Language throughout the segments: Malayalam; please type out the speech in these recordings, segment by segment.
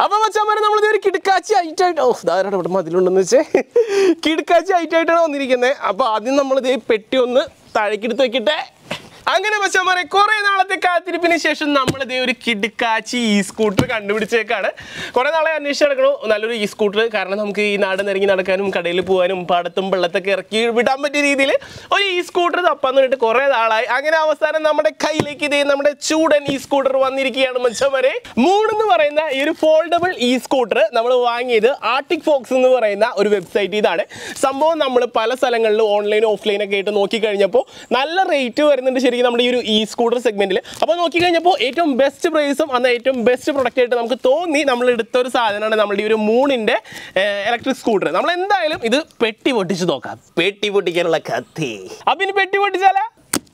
അപ്പൊ മച്ചാമാരെ നമ്മളിത് ഒരു കിടക്കാച്ചി ഐറ്റായിട്ട് ഓ ധാരാളം ഇവിടെ മതിലുണ്ടെന്ന് വെച്ചേ കിടക്കാച്ചി ഐറ്റായിട്ടാണ് വന്നിരിക്കുന്നത് അപ്പൊ ആദ്യം നമ്മളിത് പെട്ടി ഒന്ന് താഴേക്കെടുത്ത് വെക്കട്ടെ അങ്ങനെ മച്ചാമാരെ കുറെ നാളത്തെ കാത്തിരിപ്പിന് ശേഷം നമ്മളിതേ ഒരു കിടുക്കാച്ചി ഈ സ്കൂട്ടർ കണ്ടുപിടിച്ചേക്കാണ് കുറെ നാളെ അന്വേഷിച്ച് നടക്കണു നല്ലൊരു ഈ സ്കൂട്ടർ കാരണം നമുക്ക് ഈ നാട് നിറങ്ങി നടക്കാനും കടയിൽ പോകാനും പാടത്തും വെള്ളത്തൊക്കെ ഇറക്കി വിടാൻ പറ്റിയ രീതിയിൽ ഒരു ഈ സ്കൂട്ടർ തപ്പാന്ന് പറഞ്ഞിട്ട് കുറെ നാളായി അങ്ങനെ അവസാനം നമ്മുടെ കയ്യിലേക്ക് ഇതേ നമ്മുടെ ചൂടൻ ഈ സ്കൂട്ടർ വന്നിരിക്കുകയാണ് മച്ചവരെ മൂണെന്ന് പറയുന്ന ഈ ഒരു ഫോൾഡബിൾ ഈ സ്കൂട്ടർ നമ്മൾ വാങ്ങിയത് ആർട്ടിക് ഫോക്സ് എന്ന് പറയുന്ന ഒരു വെബ്സൈറ്റ് ഇതാണ് സംഭവം നമ്മൾ പല സ്ഥലങ്ങളിലും ഓൺലൈൻ ഓഫ്ലൈൻ ഒക്കെ ആയിട്ട് നോക്കി കഴിഞ്ഞപ്പോൾ നല്ല റേറ്റ് വരുന്നുണ്ട് ശരിക്കും നമ്മുടെ ഈ ഒരു ഈ സ്കൂട്ടർ സെഗ്മെന്റിൽ അപ്പോൾ നോക്കി കഴിഞ്ഞപ്പോൾ ഏറ്റവും ബെസ്റ്റ് പ്രൈസും അന്ന് ഏറ്റവും ബെസ്റ്റ് പ്രൊഡക്റ്റ് ആയിട്ട് നമുക്ക് തോന്നി നമ്മൾ എടുത്ത ഒരു സാധനമാണ് നമ്മുടെ ഈ ഒരു മൂണിന്റെ ഇലക്ട്രിക് സ്കൂട്ടർ നമ്മൾ എന്തായാലും ഇത് പെട്ടി പൊട്ടിച്ച് നോക്കാം പെട്ടി പൊട്ടിക്കാനുള്ള കത്തി അപ്പൊ ഇനി പെട്ടി പൊട്ടിച്ചാലാ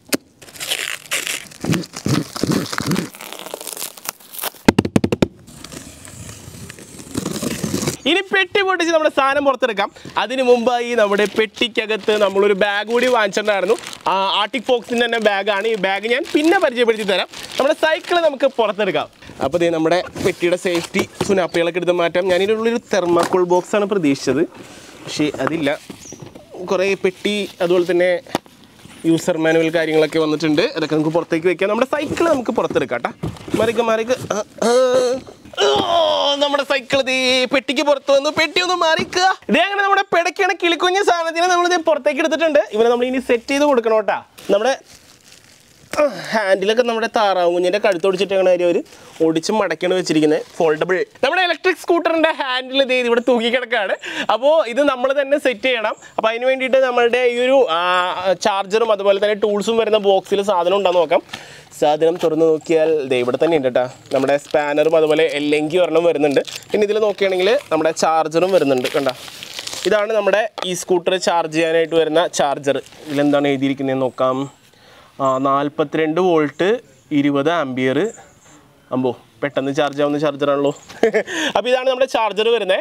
ഇനി പെട്ടി പൊട്ടിച്ച് നമ്മുടെ സാധനം പുറത്തെടുക്കാം അതിന് മുമ്പായി നമ്മുടെ പെട്ടിക്കകത്ത് നമ്മളൊരു ബാഗ് കൂടി വാങ്ങിച്ചിട്ടുണ്ടായിരുന്നു ആ, ആർട്ടിക് ഫോക്സിൻ്റെ തന്നെ ബാഗാണ് ഈ ബാഗ് ഞാൻ പിന്നെ പരിചയപ്പെടുത്തി തരാം നമ്മുടെ സൈക്കിൾ നമുക്ക് പുറത്തെടുക്കാം അപ്പോൾ ദേ നമ്മുടെ പെട്ടിയുടെ സേഫ്റ്റി സുനാപ്പികളൊക്കെ എടുത്ത് മാറ്റാം ഞാനിതിനുള്ളൊരു തെർമാക്കോൾ ബോക്സാണ് പ്രതീക്ഷിച്ചത് പക്ഷേ അതില്ല കുറേ പെട്ടി അതുപോലെ തന്നെ യൂസർ മാനുവൽ കാര്യങ്ങളൊക്കെ വന്നിട്ടുണ്ട് അതൊക്കെ നമുക്ക് പുറത്തേക്ക് വെക്കാം നമ്മുടെ സൈക്കിൾ നമുക്ക് പുറത്തെടുക്കാം കേട്ടോ മറിക്ക് മറിക്ക് ആ, ആ. ഓ, നമ്മുടെ സൈക്കിൾ ദേ പെട്ടിക്ക് പുറത്ത് വന്നു പെട്ടി ഒന്ന് മാറിക്കുക ഇതേ അങ്ങനെ നമ്മുടെ പിടയ്ക്കണ കിളിക്കുഞ്ഞ സാധനത്തിന് നമ്മൾ ഇത് പുറത്തേക്ക് എടുത്തിട്ടുണ്ട് ഇവനെ നമ്മൾ ഇനി സെറ്റ് ചെയ്ത് കൊടുക്കണം കേട്ടാ നമ്മുടെ ഹാൻഡിലൊക്കെ നമ്മുടെ താറാവും കുഞ്ഞിൻ്റെ കഴുത്തൊടിച്ചിട്ടാണ് കാര്യം അവർ ഒടിച്ച് മടക്കാണ് വെച്ചിരിക്കുന്നത് ഫോൾഡബിൾ നമ്മുടെ ഇലക്ട്രിക് സ്കൂട്ടറിൻ്റെ ഹാൻഡിൽ ഇത് ഇവിടെ തൂക്കി കിടക്കാണ് അപ്പോൾ ഇത് നമ്മൾ തന്നെ സെറ്റ് ചെയ്യണം അപ്പോൾ അതിന് വേണ്ടിയിട്ട് നമ്മളുടെ ഈ ഒരു ചാർജറും അതുപോലെ തന്നെ ടൂൾസും വരുന്ന ബോക്സിൽ സാധനം ഉണ്ടോ നോക്കാം സാധനം തുറന്ന് നോക്കിയാൽ ദേ ഇവിടെ തന്നെ ഉണ്ട് കേട്ടോ നമ്മുടെ സ്പാനറും അതുപോലെ എല്ലെങ്കി ഒരെണ്ണം വരുന്നുണ്ട് പിന്നെ ഇതിൽ നോക്കുകയാണെങ്കിൽ നമ്മുടെ ചാർജറും വരുന്നുണ്ട് കണ്ട ഇതാണ് നമ്മുടെ ഈ സ്കൂട്ടർ ചാർജ് ചെയ്യാനായിട്ട് വരുന്ന ചാർജർ ഇതിലെന്താണ് എഴുതിയിരിക്കുന്നതെന്ന് നോക്കാം ആ നാൽപ്പത്തിരണ്ട് വോൾട്ട് ഇരുപത് ആംബിയർ അമ്പോ പെട്ടെന്ന് ചാർജ് ആവുന്ന ചാർജറാണല്ലോ അപ്പോൾ ഇതാണ് നമ്മുടെ ചാർജർ വരുന്നത്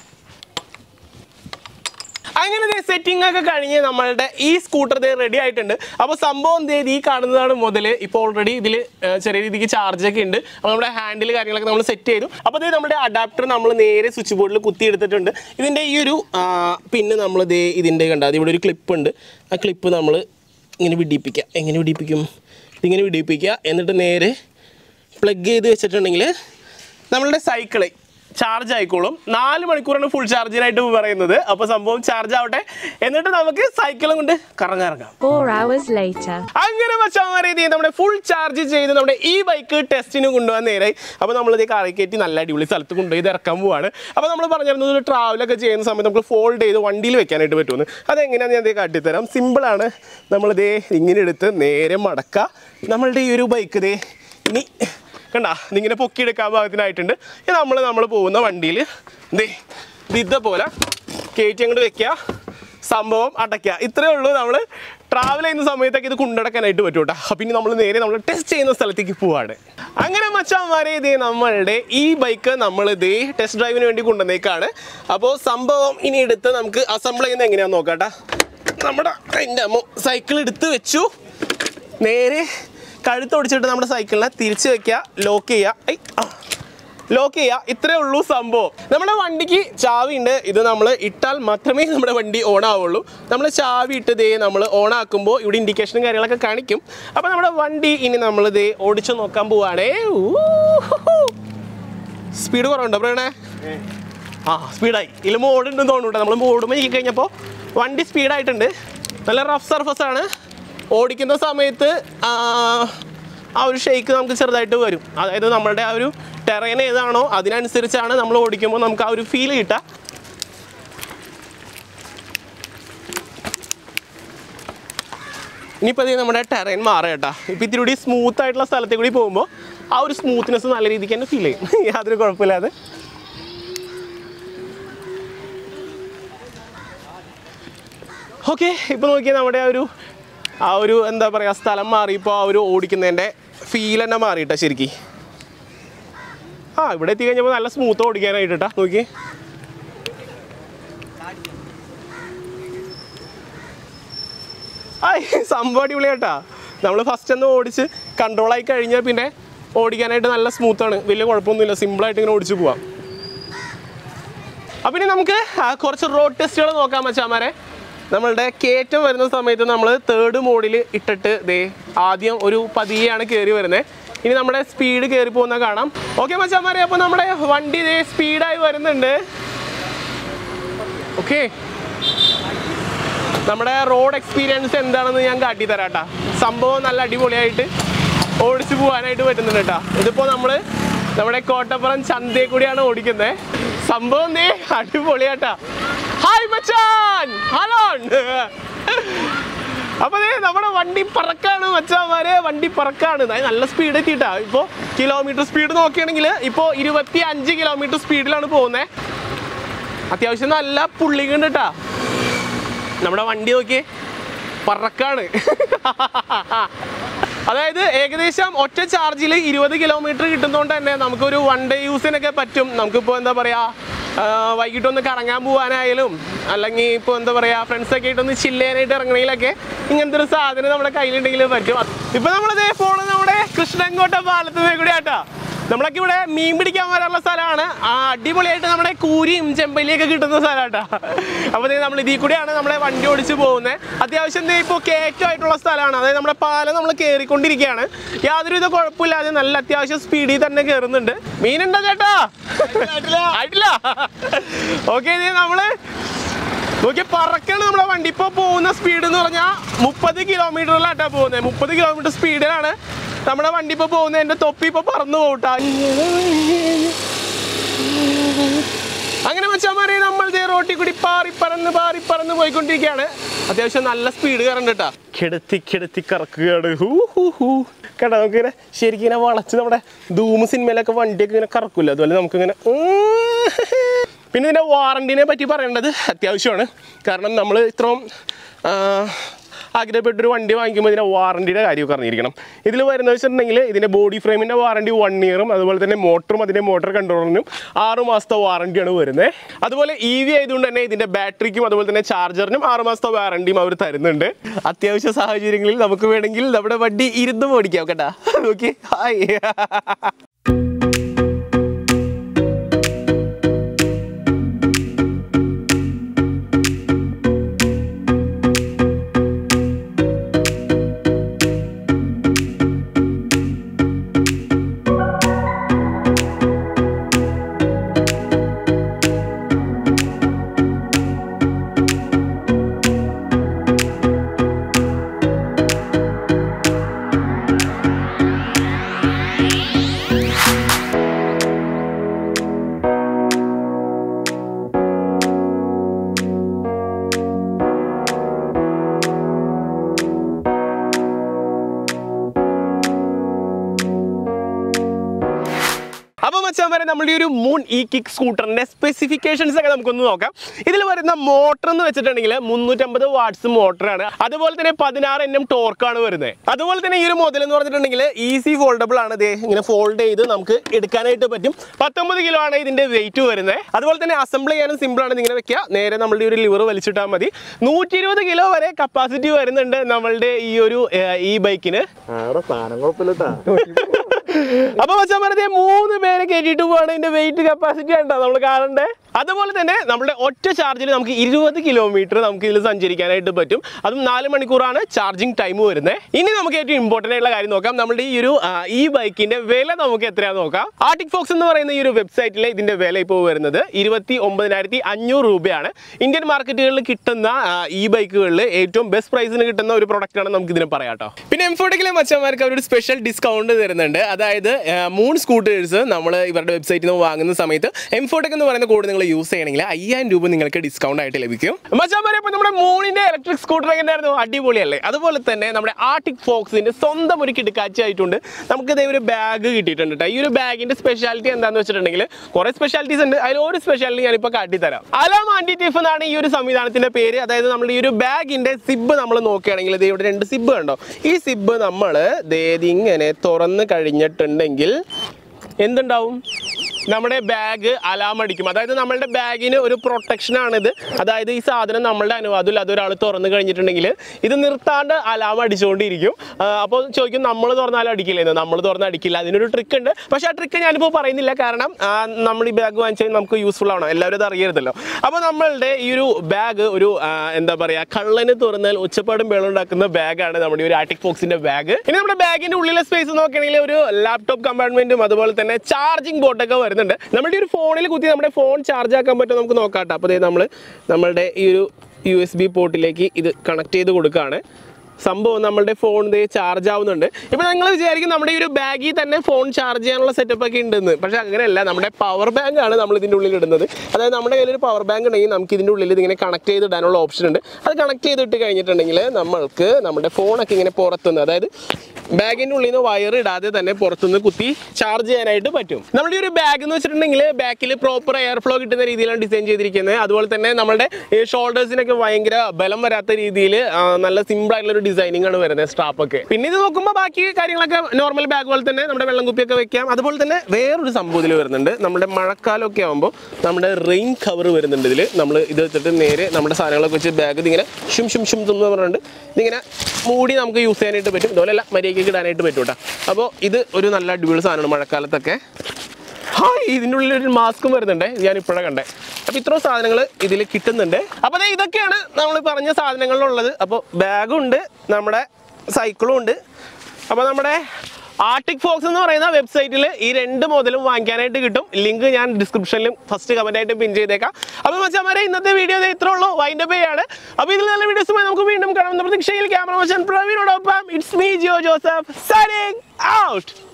അങ്ങനെ സെറ്റിംഗ് ഒക്കെ കഴിഞ്ഞ് നമ്മളുടെ ഈ സ്കൂട്ടർ ദേ റെഡി ആയിട്ടുണ്ട് അപ്പോൾ സംഭവം ദേ ഈ കാണുന്നതാണ് മുതൽ ഇപ്പോൾ ഓൾറെഡി ഇതിൽ ചെറിയ രീതിക്ക് ചാർജ് ഒക്കെ ഉണ്ട് അപ്പോൾ നമ്മുടെ ഹാൻഡിൽ കാര്യങ്ങളൊക്കെ നമ്മൾ സെറ്റ് ചെയ്തു അപ്പോൾ ദേ നമ്മുടെ അഡാപ്റ്റർ നമ്മൾ നേരെ സ്വിച്ച് ബോർഡിൽ കുത്തി എടുത്തിട്ടുണ്ട് ഇതിൻ്റെ ഈ ഒരു പിന്നെ നമ്മൾ ദേ ഇതിൻ്റെ കണ്ട അത് ഇവിടെ ഒരു ക്ലിപ്പ് ഉണ്ട് ആ ക്ലിപ്പ് നമ്മൾ ഇങ്ങനെ വിടിപ്പിക്കുക എങ്ങനെ വിടിപ്പിക്കും ഇതിങ്ങനെ വിടിപ്പിക്കുക എന്നിട്ട് നേരെ പ്ലഗ് ചെയ്ത് വെച്ചിട്ടുണ്ടെങ്കിൽ നമ്മളുടെ സൈക്കിള് ചാർജ് ആയിക്കോളും നാല് മണിക്കൂറാണ് ഫുൾ ചാർജിനായിട്ട് പറയുന്നത് അപ്പോൾ സംഭവം ചാർജ് ആവട്ടെ എന്നിട്ട് നമുക്ക് സൈക്കിളും കൊണ്ട് കറങ്ങാറങ്ങാം Four hours later. അങ്ങനെ മച്ചാമാരെ ഇത് നമ്മുടെ ഫുൾ ചാർജ് ചെയ്ത് നമ്മുടെ ഈ ബൈക്ക് ടെസ്റ്റിന് കൊണ്ടുപോകാൻ നേരായി അപ്പോൾ നമ്മളിത് കാറി കയറ്റി നല്ല അടിപൊളി സ്ഥലത്ത് കൊണ്ടുപോയി ഇത് ഇറക്കാൻ പോവാണ് അപ്പോൾ നമ്മൾ പറഞ്ഞിരുന്നത് ഒരു ട്രാവലൊക്കെ ചെയ്യുന്ന സമയത്ത് നമുക്ക് ഫോൾഡ് ചെയ്ത് വണ്ടിയിൽ വെക്കാനായിട്ട് പറ്റുമെന്ന് അതെങ്ങനെയാണെന്ന് ഞാൻ ദേ കാട്ടിത്തരാം സിമ്പിളാണ് നമ്മളിതേ ഇങ്ങനെ എടുത്ത് നേരെ മടക്കുക നമ്മളുടെ ഈ ഒരു ബൈക്ക് ദേ ഇനി കണ്ട ഇതിങ്ങനെ പൊക്കിയെടുക്കാൻ പാകത്തിനായിട്ടുണ്ട് ഇത് നമ്മൾ നമ്മൾ പോകുന്ന വണ്ടിയിൽ ദേ ഇത് ഇതേപോലെ കയറ്റി അങ്ങോട്ട് വെക്കുക സംഭവം അടയ്ക്കുക ഇത്രയേ ഉള്ളൂ നമ്മൾ ട്രാവൽ ചെയ്യുന്ന സമയത്തൊക്കെ ഇത് കൊണ്ടടക്കാനായിട്ട് പറ്റും കേട്ടോ അപ്പം ഇനി നമ്മൾ നേരെ നമ്മൾ ടെസ്റ്റ് ചെയ്യുന്ന സ്ഥലത്തേക്ക് പോവാണ് അങ്ങനെ മച്ചാന്മാരെ ഇതേ നമ്മളുടെ ഈ ബൈക്ക് നമ്മൾ ഇതേ ടെസ്റ്റ് ഡ്രൈവിന് വേണ്ടി കൊണ്ടുവന്നേക്കാണ് അപ്പോൾ സംഭവം ഇനി എടുത്ത് നമുക്ക് അസംബിൾ ചെയ്യുന്നത് എങ്ങനെയാണെന്ന് നോക്കാം കേട്ടോ നമ്മുടെ എൻ്റെ അമ്മ സൈക്കിൾ എടുത്ത് വെച്ചു നേരെ കഴുത്തൊടിച്ചിട്ട് നമ്മുടെ സൈക്കിളിനെ തിരിച്ച് വെക്കുക ലോക്ക് ചെയ്യുക ഐ ആ ലോക്ക് ചെയ്യുക ഇത്രേ ഉള്ളൂ സംഭവം നമ്മുടെ വണ്ടിക്ക് ചാവി ഉണ്ട് ഇത് നമ്മൾ ഇട്ടാൽ മാത്രമേ നമ്മുടെ വണ്ടി ഓൺ ആവുള്ളൂ നമ്മൾ ചാവി ഇട്ട് ദേ നമ്മൾ ഓൺ ആക്കുമ്പോൾ ഇവിടെ ഇൻഡിക്കേഷനും കാര്യങ്ങളൊക്കെ കാണിക്കും അപ്പോൾ നമ്മുടെ വണ്ടി ഇനി നമ്മൾ ദേ ഓടിച്ചു നോക്കാൻ പോവാണേ സ്പീഡ് കുറവുണ്ടോ പറയണേ ആ സ്പീഡായി ഇതിൽ മോഡുണ്ടെന്ന് തോന്നുന്നുണ്ട് നമ്മൾ മോഡുമ്പോൾ ഇരിക്കി കഴിഞ്ഞപ്പോൾ വണ്ടി സ്പീഡായിട്ടുണ്ട് നല്ല റഫ് സർഫസ് ആണ് ഓടിക്കുന്ന സമയത്ത് ആ, ആ ഒരു ഷെയ്ക്ക് നമുക്ക് ചെറുതായിട്ട് വരും അതായത് നമ്മളുടെ ആ ഒരു ടെറൈൻ ഏതാണോ അതിനനുസരിച്ചാണ് നമ്മൾ ഓടിക്കുമ്പോൾ നമുക്ക് ആ ഒരു ഫീൽ കിട്ടുക ഇനിയിപ്പോൾ ഇത് നമ്മുടെ ടെറൈൻ മാറുക കേട്ടോ ഇപ്പോൾ ഇത്തിരി കൂടി സ്മൂത്ത് ആയിട്ടുള്ള സ്ഥലത്തേക്ക് കൂടി പോകുമ്പോൾ ആ ഒരു സ്മൂത്ത്നെസ് നല്ല രീതിക്ക് തന്നെ ഫീൽ ചെയ്യും യാതൊരു കുഴപ്പമില്ലാതെ ഓക്കെ ഇപ്പോൾ നോക്കിയാൽ നമ്മുടെ ആ ഒരു ആ ഒരു എന്താ പറയുക സ്ഥലം മാറിയപ്പോൾ ആ ഒരു ഓടിക്കുന്നതിൻ്റെ ഫീൽ തന്നെ മാറിയിട്ടാ ശരിക്കും ആ ഇവിടെ എത്തി കഴിഞ്ഞപ്പോൾ നല്ല സ്മൂത്ത് ഓടിക്കാനായിട്ട് കേട്ടാ നോക്കി ആയ് സംഭവം അടിപൊളിയാട്ടാ നമ്മൾ ഫസ്റ്റ് ഒന്ന് ഓടിച്ച് കൺട്രോൾ ആയി കഴിഞ്ഞാൽ പിന്നെ ഓടിക്കാനായിട്ട് നല്ല സ്മൂത്താണ് വലിയ കുഴപ്പമൊന്നുമില്ല സിമ്പിളായിട്ട് ഇങ്ങനെ ഓടിച്ച് പോവാം അപ്പം ഇനി നമുക്ക് ആ, കുറച്ച് റോഡ് ടെസ്റ്റുകൾ നോക്കാം മച്ചാമാരെ നമ്മളുടെ കയറ്റം വരുന്ന സമയത്ത് നമ്മൾ തേർഡ് മോഡിൽ ഇട്ടിട്ട് ദേ ആദ്യം ഒരു പതിയെയാണ് കയറി വരുന്നത് ഇനി നമ്മുടെ സ്പീഡ് കയറി പോകുന്ന കാണാം ഓക്കെ മച്ചാമാരെ അപ്പോൾ നമ്മുടെ വണ്ടി ദേ സ്പീഡായി വരുന്നുണ്ട് ഓക്കെ നമ്മുടെ റോഡ് എക്സ്പീരിയൻസ് എന്താണെന്ന് ഞാൻ കാട്ടി തരാം കേട്ടാ സംഭവം നല്ല അടിപൊളിയായിട്ട് ഓടിച്ചു പോകാനായിട്ട് പറ്റുന്നുണ്ട് കേട്ടാ ഇതിപ്പോ നമ്മള് നമ്മുടെ കോട്ടപ്പുറം ചന്തയിൽ കൂടിയാണ് ഓടിക്കുന്നത് സംഭവം നീ അടിപൊളിയാട്ടാ ഹായ് മച്ചാൻ ഹലോ അപ്പൊ ദേ നമ്മുടെ വണ്ടി പറക്കാണ് മച്ചാമാരെ വണ്ടി പറക്കാണ് ദാ നല്ല സ്പീഡ് എത്തിയിട്ടാ ഇപ്പോ കിലോമീറ്റർ സ്പീഡ് നോക്കുകയാണെങ്കിൽ ഇപ്പോ ഇരുപത്തി അഞ്ച് കിലോമീറ്റർ സ്പീഡിലാണ് പോകുന്നത് അത്യാവശ്യം നല്ല പുള്ളിങ് ഉണ്ട് കേട്ടാ നമ്മുടെ വണ്ടി നോക്കി പറക്കാണ് അതായത് ഏകദേശം ഒറ്റ ചാർജിൽ ഇരുപത് കിലോമീറ്റർ കിട്ടുന്നതുകൊണ്ട് തന്നെ നമുക്കൊരു വൺ ഡേ യൂസിനൊക്കെ പറ്റും നമുക്കിപ്പോൾ എന്താ പറയുക വൈകിട്ടൊന്ന് കറങ്ങാൻ പോകാനായാലും അല്ലെങ്കിൽ ഇപ്പോൾ എന്താ പറയുക ഫ്രണ്ട്സൊക്കെ ആയിട്ടൊന്ന് ചില്ല് ചെയ്യാനായിട്ട് ഇറങ്ങണമെങ്കിലൊക്കെ ഇങ്ങനത്തെ ഒരു സാധനം നമ്മുടെ കയ്യിലുണ്ടെങ്കിൽ പറ്റും ഇപ്പം നമ്മളിതേ പോണത് നമ്മുടെ കൃഷ്ണൻകോട്ട പാലത്തുനിന്ന് കൂടി ആട്ടാ നമ്മളൊക്കെ ഇവിടെ മീൻ പിടിക്കാൻ വരാനുള്ള സ്ഥലമാണ് ആ അടിപൊളിയായിട്ട് നമ്മുടെ കൂരിയും ചെമ്പല്ലിയൊക്കെ കിട്ടുന്ന സ്ഥലമാട്ടാ അപ്പോൾ നമ്മൾ ഇതിൽ കൂടിയാണ് നമ്മളെ വണ്ടി ഓടിച്ച് പോകുന്നത് അത്യാവശ്യം ദേ ഇപ്പോൾ കയറ്റമായിട്ടുള്ള സ്ഥലമാണ് അതായത് നമ്മുടെ പാലം നമ്മൾ കയറിക്കൊണ്ടിരിക്കുകയാണ് യാതൊരുവിധ കുഴപ്പമില്ലാതെ നല്ല അത്യാവശ്യം സ്പീഡിൽ തന്നെ കയറുന്നുണ്ട് മീനുണ്ടോ ചേട്ടാ ആയിട്ടില്ല ഓക്കെ നമ്മള് നോക്കിയ പറക്കാണ് നമ്മുടെ വണ്ടി ഇപ്പോൾ പോകുന്ന സ്പീഡ് എന്ന് പറഞ്ഞാൽ മുപ്പത് കിലോമീറ്ററിലാട്ടാ പോകുന്നത് മുപ്പത് കിലോമീറ്റർ സ്പീഡിലാണ് നമ്മുടെ വണ്ടി ഇപ്പോൾ പോകുന്നത് എൻ്റെ തൊപ്പി ഇപ്പോൾ പറന്നു പോട്ടാ അങ്ങനെ വെച്ചാൽ നമ്മൾ ദേ റോട്ടിൽ കൂടി പാറി പറന്ന് പാറി പറന്ന് പോയിക്കൊണ്ടിരിക്കുകയാണ് അത്യാവശ്യം നല്ല സ്പീഡ് കയറണ്ട് കേട്ടാ കിടത്തി കിടത്തി കറക്കുകയാണ് ഹൂ ഹൂ ഹൂ കേട്ടോ നമുക്കിങ്ങനെ ശരിക്കും ഇങ്ങനെ വളച്ച് നമ്മുടെ ധൂമ് സിനിമയിലൊക്കെ വണ്ടിയൊക്കെ ഇങ്ങനെ കറക്കില്ല അതുപോലെ നമുക്കിങ്ങനെ ഉം. പിന്നെ ഇതിൻ്റെ വാറണ്ടിനെ പറ്റി പറയേണ്ടത് അത്യാവശ്യമാണ് കാരണം നമ്മൾ ഇത്രയും ആ, ആഗ്രഹപ്പെട്ടൊരു വണ്ടി വാങ്ങിക്കുമ്പോൾ ഇതിൻ്റെ വാറണ്ടിയുടെ കാര്യമൊക്കെ അറിഞ്ഞിരിക്കണം ഇതിൽ വരുന്നത് വെച്ചിട്ടുണ്ടെങ്കിൽ ഇതിൻ്റെ ബോഡി ഫ്രെയിമിൻ്റെ വാറണ്ടി വൺ ഇയറും അതുപോലെ തന്നെ മോട്ടറും അതിൻ്റെ മോട്ടർ കൺട്രോളറിനും ആറ് മാസത്തെ വാറണ്ടിയാണ് വരുന്നത് അതുപോലെ ഇ വി ആയതുകൊണ്ട് തന്നെ ഇതിൻ്റെ ബാറ്ററിക്കും അതുപോലെ തന്നെ ചാർജറിനും ആറ് മാസത്തെ വാറണ്ടിയും അവർ തരുന്നുണ്ട് അത്യാവശ്യ സാഹചര്യങ്ങളിൽ നമുക്ക് വേണമെങ്കിൽ നമ്മുടെ വണ്ടി ഇരുന്ന് ഓടിക്കാം കേട്ടാ ഓക്കെ ഹായ് അപ്പൊ മച്ചാൻ വരെ നമ്മുടെ ഈ ഒരു മൂൺ ഇ കിക്ക് സ്കൂട്ടറിന്റെ സ്പെസിഫിക്കേഷൻസ് ഒക്കെ നമുക്കൊന്ന് നോക്കാം ഇതിൽ വരുന്ന മോട്ടർ എന്ന് വെച്ചിട്ടുണ്ടെങ്കിൽ മുന്നൂറ്റമ്പത് വാട്ട്സ് മോട്ടറാണ് അതുപോലെ തന്നെ പതിനാറ് എൻ എം ടോർക്കാണ് വരുന്നത് അതുപോലെ തന്നെ ഈ ഒരു മോഡൽ എന്ന് പറഞ്ഞിട്ടുണ്ടെങ്കിൽ ഈസി ഫോൾഡബിൾ ആണ് ഇത് ഇങ്ങനെ ഫോൾഡ് ചെയ്ത് നമുക്ക് എടുക്കാനായിട്ട് പറ്റും പത്തൊമ്പത് കിലോ ആണ് ഇതിന്റെ വെയിറ്റ് വരുന്നത് അതുപോലെ തന്നെ അസംബിൾ ചെയ്യാനും സിമ്പിൾ ആണ് ഇങ്ങനെ വെക്കുക നേരെ നമ്മളുടെ ഈ ഒരു ലിവർ വലിച്ചിട്ടാൽ മതി നൂറ്റി ഇരുപത് കിലോ വരെ കപ്പാസിറ്റി വരുന്നുണ്ട് നമ്മളുടെ ഈ ഒരു ഏർ, ഈ ബൈക്കിന് ആടെ സാധനം കുഴപ്പമില്ലട്ടാ അപ്പൊ മച്ചാൻ പറഞ്ഞ മൂന്ന് പേരെ കയറ്റിയിട്ട് പോവാണ് ഇതിന്റെ വെയിറ്റ് കപ്പാസിറ്റി ഉണ്ടോ നമ്മൾ കാണണ്ടേ അതുപോലെ തന്നെ നമ്മുടെ ഒറ്റ ചാർജിൽ നമുക്ക് ഇരുപത് കിലോമീറ്റർ നമുക്ക് ഇതിൽ സഞ്ചരിക്കാനായിട്ട് പറ്റും അതും നാല് മണിക്കൂറാണ് ചാർജിങ് ടൈം വരുന്നത് ഇനി നമുക്ക് ഏറ്റവും ഇമ്പോർട്ടൻ്റ് ആയിട്ടുള്ള കാര്യം നോക്കാം നമ്മുടെ ഈ ഒരു ആ, ഈ ബൈക്കിന്റെ വില നമുക്ക് എത്രയാന്ന് നോക്കാം ആർട്ടിക് ഫോക്സ് എന്ന് പറയുന്ന ഈ ഒരു വെബ്സൈറ്റിലെ ഇതിന്റെ വില ഇപ്പോൾ വരുന്നത് ഇരുപത്തി ഒമ്പതിനായിരത്തി അഞ്ഞൂറ് രൂപയാണ് ഇന്ത്യൻ മാർക്കറ്റുകളിൽ കിട്ടുന്ന ആ, ഈ ബൈക്കുകളിൽ ഏറ്റവും ബെസ്റ്റ് പ്രൈസിന് കിട്ടുന്ന ഒരു പ്രൊഡക്റ്റ് ആണ് നമുക്ക് ഇതിന് പറയാം കേട്ടോ പിന്നെ എംഫോട്ടിക്കിലെ മച്ചന്മാർക്ക് അവരൊരു സ്പെഷ്യൽ ഡിസ്കൗണ്ട് തരുന്നുണ്ട് അതായത് ആ, മൂൺ സ്കൂട്ടേഴ്സ് നമ്മൾ ഇവരുടെ വെബ്സൈറ്റിൽ നിന്ന് വാങ്ങുന്ന സമയത്ത് എംഫോട്ടിക് എന്ന് പറയുന്ന കോഡ് നിങ്ങൾ യൂസ് ചെയ്യണമെങ്കിൽ അയ്യായിരം രൂപ നിങ്ങൾക്ക് ഡിസ്കൗണ്ട് ആയിട്ട് ലഭിക്കും മച്ചാമാരെ ഇപ്പോൾ നമ്മുടെ മൂണിന്റെ ഇലക്ട്രിക് സ്കൂട്ടർ എങ്ങനെയായിരുന്നു അടിപൊളിയല്ലേ അതുപോലെ തന്നെ നമ്മുടെ ആർട്ടിക് ഫോക്സിന്റെ സ്വന്തം ഒരു കിടക്കാഴ്ച ആയിട്ടുണ്ട് നമുക്ക് ഇതേ ഒരു ബാഗ് കിട്ടിയിട്ടുണ്ട് കേട്ടോ ഈ ഒരു ബാഗിന്റെ സ്പെഷ്യാലിറ്റി എന്താണെന്ന് വെച്ചിട്ടുണ്ടെങ്കിൽ കുറെ സ്പെഷ്യാലിറ്റീസ് ഉണ്ട് അതിൽ ഒരു സ്പെഷ്യാലിറ്റി ഞാനിപ്പോൾ കാട്ടിത്തരാം അലാം ആന്റി ടിഫ് എന്നാണ് ഈ ഒരു സംവിധാനത്തിന്റെ പേര് അതായത് നമ്മൾ ഈ ഒരു ബാഗിന്റെ സിബ് നമ്മൾ നോക്കുകയാണെങ്കിൽ ദേ ഇവിടെ രണ്ട് സിബ് കണ്ടോ ഈ സിബ് നമ്മൾ ഇങ്ങനെ തുറന്ന് കഴിഞ്ഞിട്ടുണ്ടെങ്കിൽ എന്തുണ്ടാവും നമ്മുടെ ബാഗ് അലാം അടിക്കും അതായത് നമ്മളുടെ ബാഗിന് ഒരു പ്രൊട്ടക്ഷൻ ആണിത് അതായത് ഈ സാധനം നമ്മളുടെ അനുവാദം ഇല്ലാതെ ഒരാൾ തുറന്നു കഴിഞ്ഞിട്ടുണ്ടെങ്കിൽ ഇത് നിർത്താണ്ട് അലാം അടിച്ചുകൊണ്ടിരിക്കും ആ, അപ്പോൾ ചോദിക്കും നമ്മൾ തുറന്നാലും അടിക്കില്ലെന്ന് നമ്മൾ തുറന്ന് അടിക്കില്ല അതിനൊരു ട്രിക്ക് ഉണ്ട് പക്ഷേ ആ ട്രിക്ക് ഞാനിപ്പോൾ പറയുന്നില്ല കാരണം ആ, നമ്മൾ ഈ ബാഗ് വാങ്ങിച്ചാൽ നമുക്ക് യൂസ്ഫുൾ ആവണം എല്ലാവരും അത് അറിയരുതല്ലോ അപ്പോൾ നമ്മളുടെ ഈ ഒരു ബാഗ് ഒരു ആ, എന്താ പറയുക കള്ളന് തുറന്നാൽ ഒച്ചപ്പാടും വേളം ഉണ്ടാക്കുന്ന ബാഗാണ് നമ്മുടെ ഈ ഒരു ആർട്ടിക് ഫോക്സിന്റെ ബാഗ് ഇനി നമ്മുടെ ബാഗിന്റെ ഉള്ളിലെ സ്പേസ് നോക്കുകയാണെങ്കിൽ ഒരു ലാപ്ടോപ്പ് കമ്പാർട്ട്മെന്റും അതുപോലെ തന്നെ ചാർജിങ് ബോർഡൊക്കെ വരുന്നുണ്ട് നമ്മുടെ ഈ ഒരു ഫോണിൽ കുത്തി നമ്മുടെ ഫോൺ ചാർജ് ആക്കാൻ പറ്റും നമുക്ക് നോക്കാട്ടോ അപ്പോൾ നമ്മൾ നമ്മളുടെ ഈ ഒരു യു എസ് ബി പോർട്ടിലേക്ക് ഇത് കണക്ട് ചെയ്ത് കൊടുക്കുകയാണ് സംഭവം നമ്മുടെ ഫോൺ ദേ ചാർജ് ആവുന്നുണ്ട് ഇപ്പൊ നിങ്ങൾ വിചാരിക്കും നമ്മുടെ ഈ ഒരു ബാഗിൽ തന്നെ ഫോൺ ചാർജ് ചെയ്യാനുള്ള സെറ്റപ്പ് ഒക്കെ ഉണ്ടെന്ന് പക്ഷെ അങ്ങനെയല്ല നമ്മുടെ പവർ ബാങ്ക് ആണ് നമ്മൾ ഇതിന്റെ ഉള്ളിൽ ഇടുന്നത് അതായത് നമ്മുടെ കയ്യിൽ ഒരു പവർ ബാങ്ക് ഉണ്ടെങ്കിൽ നമുക്ക് ഇതിന്റെ ഉള്ളിൽ ഇതിങ്ങനെ കണക്ട് ചെയ്ത് ഇടാനുള്ള ഓപ്ഷൻ ഉണ്ട് അത് കണക്ട് ചെയ്തിട്ട് കഴിഞ്ഞിട്ടുണ്ടെങ്കിൽ നമ്മൾക്ക് നമ്മുടെ ഫോണൊക്കെ ഇങ്ങനെ പുറത്തുനിന്ന് അതായത് ബാഗിന്റെ ഉള്ളിൽ നിന്ന് വയർ ഇടാതെ തന്നെ പുറത്തുനിന്ന് കുത്തി ചാർജ് ചെയ്യാനായിട്ട് പറ്റും നമ്മുടെ ഈ ഒരു ബാഗ് എന്ന് വെച്ചിട്ടുണ്ടെങ്കിൽ ബാക്കിൽ പ്രോപ്പർ എയർ ഫ്ലോ കിട്ടുന്ന രീതിയിലാണ് ഡിസൈൻ ചെയ്തിരിക്കുന്നത് അതുപോലെ തന്നെ നമ്മുടെ ഷോൾഡേഴ്സിനൊക്കെ ഭയങ്കര ബലം വരാത്ത രീതിയിൽ നല്ല സിമ്പിൾ ആയിട്ടുള്ള ഒരു ഡിസൈനിങ് ആണ് വരുന്നത് സ്ട്രാപ്പ് ഒക്കെ പിന്നെ ഇത് നോക്കുമ്പോൾ ബാക്കി കാര്യങ്ങളൊക്കെ നോർമൽ ബാഗ് പോലെ തന്നെ നമ്മുടെ വെള്ളം കുപ്പിയൊക്കെ വെക്കാം അതുപോലെ തന്നെ വേറൊരു സംഭവം ഇതിൽ വരുന്നുണ്ട് നമ്മുടെ മഴക്കാലമൊക്കെ ആകുമ്പോൾ നമ്മുടെ റെയിൻ കവർ വരുന്നുണ്ട് ഇതിൽ നമ്മൾ ഇത് വെച്ചിട്ട് നേരെ നമ്മുടെ സാധനങ്ങളൊക്കെ വെച്ച് ബാഗ് ഇതിങ്ങനെ ഷും ഷും ഷും എന്ന് പറഞ്ഞിട്ട് ഇതിങ്ങനെ മൂടി നമുക്ക് യൂസ് ചെയ്യാനായിട്ട് പറ്റും ഇതുപോലെയല്ല മര്യാദയ്ക്ക് ഇടാനായിട്ട് പറ്റും കേട്ടോ അപ്പോൾ ഇത് ഒരു നല്ല അടിപൊളി സാധനമാണ് മഴക്കാലത്തൊക്കെ ഹായ് ഇതിൻ്റെ ഉള്ളിൽ ഒരു മാസ്കും വരുന്നുണ്ട് ഞാൻ ഇപ്പോഴാണ് കണ്ടേ അപ്പോൾ ഇത്രയും സാധനങ്ങൾ ഇതിൽ കിട്ടുന്നുണ്ട് അപ്പോൾ ദേ ഇതൊക്കെയാണ് നമ്മൾ പറഞ്ഞ സാധനങ്ങളിലുള്ളത് അപ്പോൾ ബാഗും ഉണ്ട് നമ്മുടെ സൈക്കിളും ഉണ്ട് അപ്പോൾ നമ്മുടെ ആർട്ടിക് ഫോക്സ് എന്ന് പറയുന്ന വെബ്സൈറ്റിൽ ഈ രണ്ട് മുതലും വാങ്ങിക്കാനായിട്ട് കിട്ടും ലിങ്ക് ഞാൻ ഡിസ്ക്രിപ്ഷനിലും ഫസ്റ്റ് കമന്റ് ആയിട്ട് പിൻ ചെയ്തേക്കാം അപ്പോൾ മച്ചാമാരെ ഇന്നത്തെ വീഡിയോ ഇത്രേ ഉള്ളൂ വൈൻഡപ്പ് ചെയ്യാണ് അപ്പോൾ ഇതിൽ നല്ല വീഡിയോസുമായി നമുക്ക് വീണ്ടും കാണാം പ്രതീക്ഷയിൽ ക്യാമറ മച്ചാൻ പ്രവീണോടൊപ്പം it's me Jio Joseph signing out